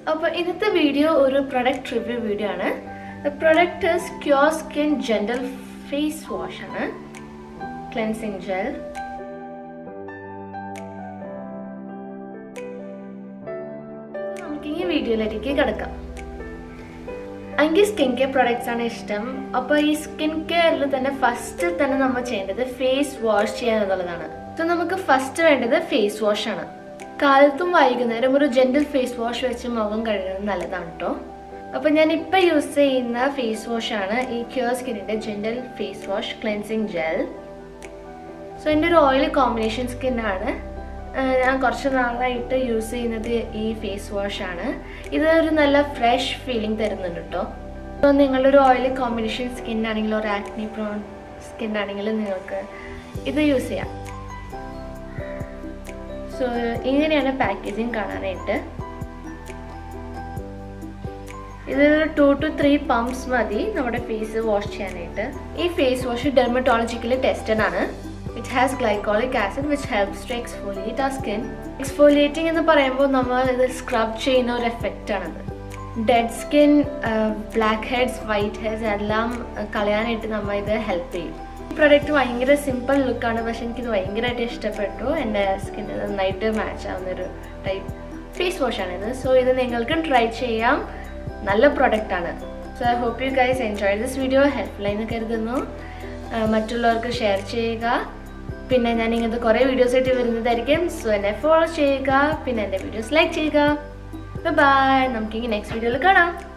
അപ്പോൾ ഇന്നത്തെ വീഡിയോ ഒരു പ്രൊഡക്റ്റ് റിവ്യൂ വീഡിയോ ആണ് product cure skin gentle face wash ആണ് ക്ലെൻസിങ് ജെൽ നമുക്ക് ഈ വീഡിയോയിലേക്ക് കിടക്കാം എനിക്ക് സ്കിൻ കെയർ പ്രൊഡക്ട്സ് ആണ് ഇഷ്ടം അപ്പോൾ ഈ സ്കിൻ കെയറിൽ തന്നെ ഫസ്റ്റ് തന്നെ നമ്മൾ ചെയ്യേണ്ടത് ഫേസ് വാഷ് ചെയ്യുക എന്നുള്ളതാണ് സോ നമുക്ക് ഫസ്റ്റ് വേണ്ടത് ഫേസ് വാഷ് ആണ് കാലത്തും വൈകുന്നേരം ഒരു ജെന്റൽ ഫേസ് വാഷ് വെച്ച് മുഖം കഴുകുന്നത് നല്ലതാണ് കേട്ടോ അപ്പോൾ ഞാൻ ഇപ്പോൾ യൂസ് ചെയ്യുന്ന ഫേസ് വാഷ് ആണ് ഈ ക്യൂർ സ്കിന്നിൻ്റെ gentle face wash cleansing gel so എൻ്റെ ഒരു ഓയിൽ കോമ്പിനേഷൻ സ്കിന്നാണ് ഞാൻ കുറച്ച് നാളായിട്ട് യൂസ് ചെയ്യുന്നത് ഈ ഫേസ് വാഷ് ആണ് ഇത് ഒരു നല്ല ഫ്രഷ് ഫീലിംഗ് തരുന്നുണ്ട് കേട്ടോ അപ്പോൾ നിങ്ങളൊരു ഓയിൽ കോമ്പിനേഷൻ സ്കിൻ ആണെങ്കിലും ഒരു ആക്നി പ്രോൺ സ്കിൻ ആണെങ്കിലും നിങ്ങൾക്ക് ഇത് യൂസ് ചെയ്യാം സോ ഇങ്ങനെയാണ് പാക്കേജിങ് കാണാനായിട്ട് ഇതൊരു ടു ടു ത്രീ പമ്പ്സ് മതി നമ്മുടെ ഫേസ് വാഷ് ചെയ്യാനായിട്ട് ഈ ഫേസ് വാഷ് ഡെർമറ്റോളജിക്കലി ടെസ്റ്റഡ് ആണ് it has glycolic acid which helps to exfoliate ആ സ്കിൻ എക്സ്ഫോലിയേറ്റിംഗ് എന്ന് പറയുമ്പോൾ നമ്മൾ ഇത് സ്ക്രബ് ചെയ്യുന്ന ഒരു എഫക്റ്റ് ആണത് dead skin blackheads whiteheads എല്ലാം കളയാനായിട്ട് നമ്മൾ ഇത് ഹെൽപ്പ് ചെയ്യും ഈ പ്രൊഡക്റ്റ് ഭയങ്കര സിമ്പിൾ ലുക്കാണ് പക്ഷെ എനിക്കിത് ഭയങ്കരമായിട്ട് ഇഷ്ടപ്പെട്ടു എൻ്റെ സ്കിന്നിന് നന്നായിട്ട് മാച്ച് ആവുന്നൊരു ടൈപ്പ് ഫേസ് വാഷാണിത് സോ ഇത് നിങ്ങൾക്കും ട്രൈ ചെയ്യാം നല്ല പ്രൊഡക്റ്റ് ആണ് so I hope you guys enjoy this video helpful ആയി കരുതുന്നു മറ്റുള്ളവർക്ക് ഷെയർ ചെയ്യുക പിന്നെ ഞാൻ ഇങ്ങനത്തെ കുറേ വീഡിയോസ് ആയിട്ട് വരുന്നതായിരിക്കും സോ എന്നെ ഫോളോ ചെയ്യുക പിന്നെ എൻ്റെ വീഡിയോസ് ലൈക്ക് ചെയ്യുക ബൈ നമുക്കിനി നെക്സ്റ്റ് വീഡിയോയിൽ കാണാം